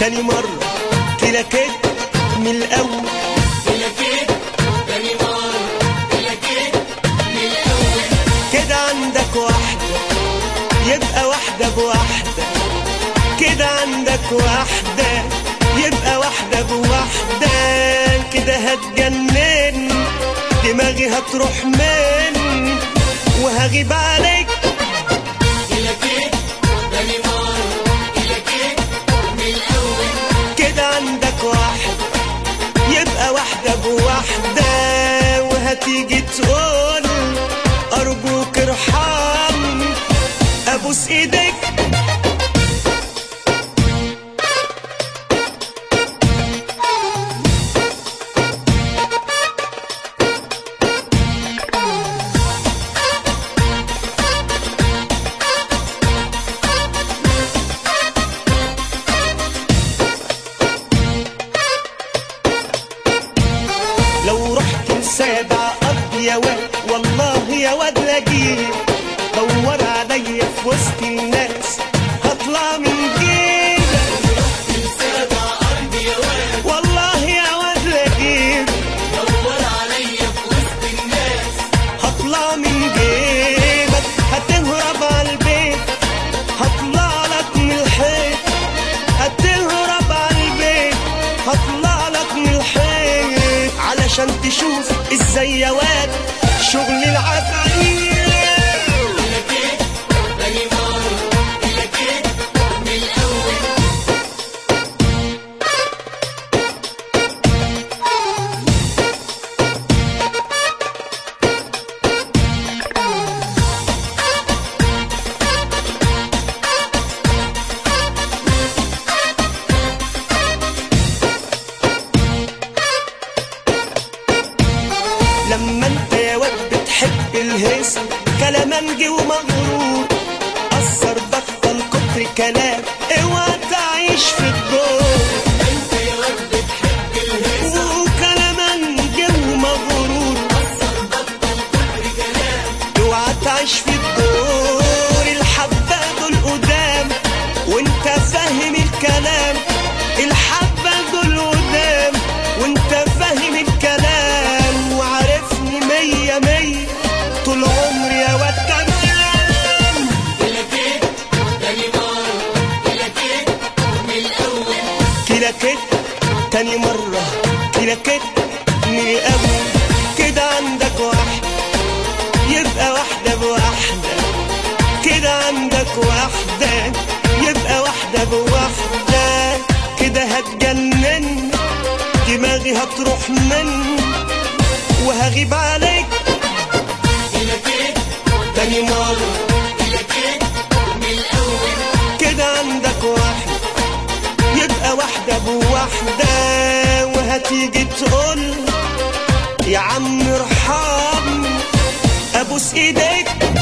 تاني مرة كده كده من الأول كده عندك واحدة يبقى واحدة بواحدة كده عندك واحدة يبقى واحدة بواحدة كده هتجنن دماغي هتروح من وهغيب عليك كده عندك واحدة يبقى واحدة بواحدة وهتيجي تقول أرجوك ارحم أبوس إيديك لو رحت لسابع أرض يا واد والله يا واد لاقيه دور عليا في وسط الناس هطلع من جيبك والله يا واد لاقيه هطلع من جيبك هتهرب على البيت هطلع لك من الحيط هتهرب على البيت هطلع لك من الحيط علشان تشوف ازاي يا واد شغل العفاريت لما انت يا واد بتحب الهيصة كلامنجي ومغرور أثر بطل كتر كلام اوعى تعيش في الدور وكلامنجي ومغرور اوعى تعيش في الدور الحبة دول قدام وانت فاهم الكلام الحبة دول قدام وانت فاهم الكلام وعارفني مية مية طول عمري يا واد تمام كده كده تاني مرة كده كده من الأول كده عندك واحدة يبقى واحدة بواحدة كده عندك واحدة يبقى واحدة بواحدة كده هتجنن دماغي هتروح من وهغيب عليك تاني مرة كده عندك واحدة يبقى واحدة بواحدة وهتيجي تقول يا عم ارحم ابوس ايديك